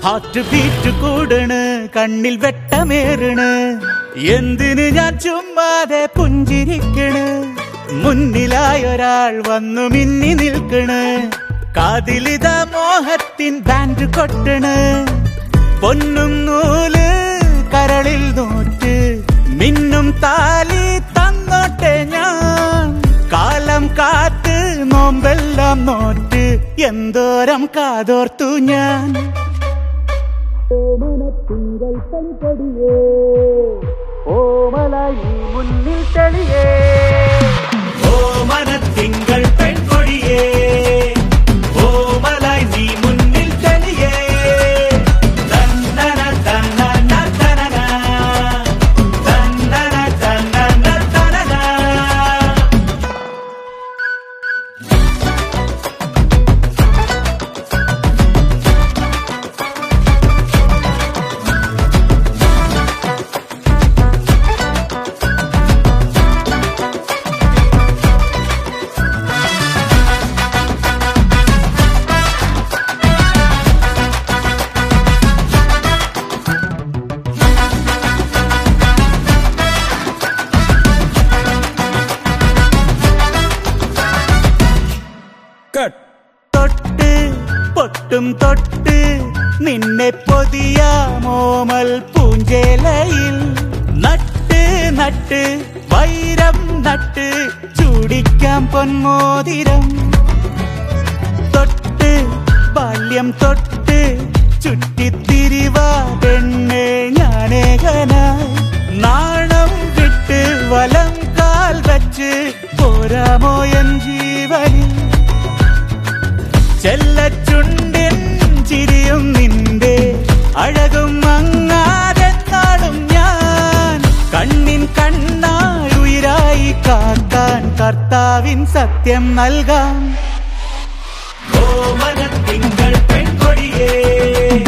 heart beat കൂടണ് കണ്ണിൽ വെട്ടമേറണ് എന്തിന് ഞാൻ ചുമ്മാതെ പുഞ്ചിരിക്കണ് മുന്നിലായൊരാൾ വന്നു മിന്നി നിൽക്കണ് കാതിലിത മോഹത്തിൻ ബാൻഡ് കൊട്ടണ് പൊന്നും നൂല് കരളിൽ നോറ്റ് മിന്നും താലി തന്നോട്ടെ ഞാൻ കാലം കാത്ത് നോമ്പെല്ലാം നോറ്റ് എന്തോരം കാതോർത്തു ഞാൻ ഓമലായി മുന്നിൽ തെളിയേ ഓമനത്തിങ്കൾ പെൺകൊടിയേ ഓമലായി നീ മുന്നിൽ തെളിയേ തന്നന തന്നന തനന തന്നന തന്നന തനന കട്ട് തൊട്ട് പൊട്ടും തൊട്ട് നിന്നെ പൊതിയാമോമൽ പൂഞ്ചേലയിൽ നട്ട് നട്ട് വൈരം നട്ട് ചൂടിക്കാം പൊന്മോതിരം തൊട്ട് ബാല്യം തൊട്ട് ചുറ്റിത്തിരിവാ പെണ്ണെ ഞാനേകനായി നാണം വിട്ട് വലം കാൽ വച്ച് പോരാമോ എൻ ജീവനിൽ ചെല്ലച്ചുണ്ടിൻ ചിരിയും നിന്റെ അഴകും മങ്ങാതെ നാളും ഞാൻ കണ്ണിൻ കണ്ണായി ഉയരായി കാക്കാൻ കർത്താവിൻ സത്യം നൽകാം ഓമനത്തിങ്കൾ പെൺകൊടിയേ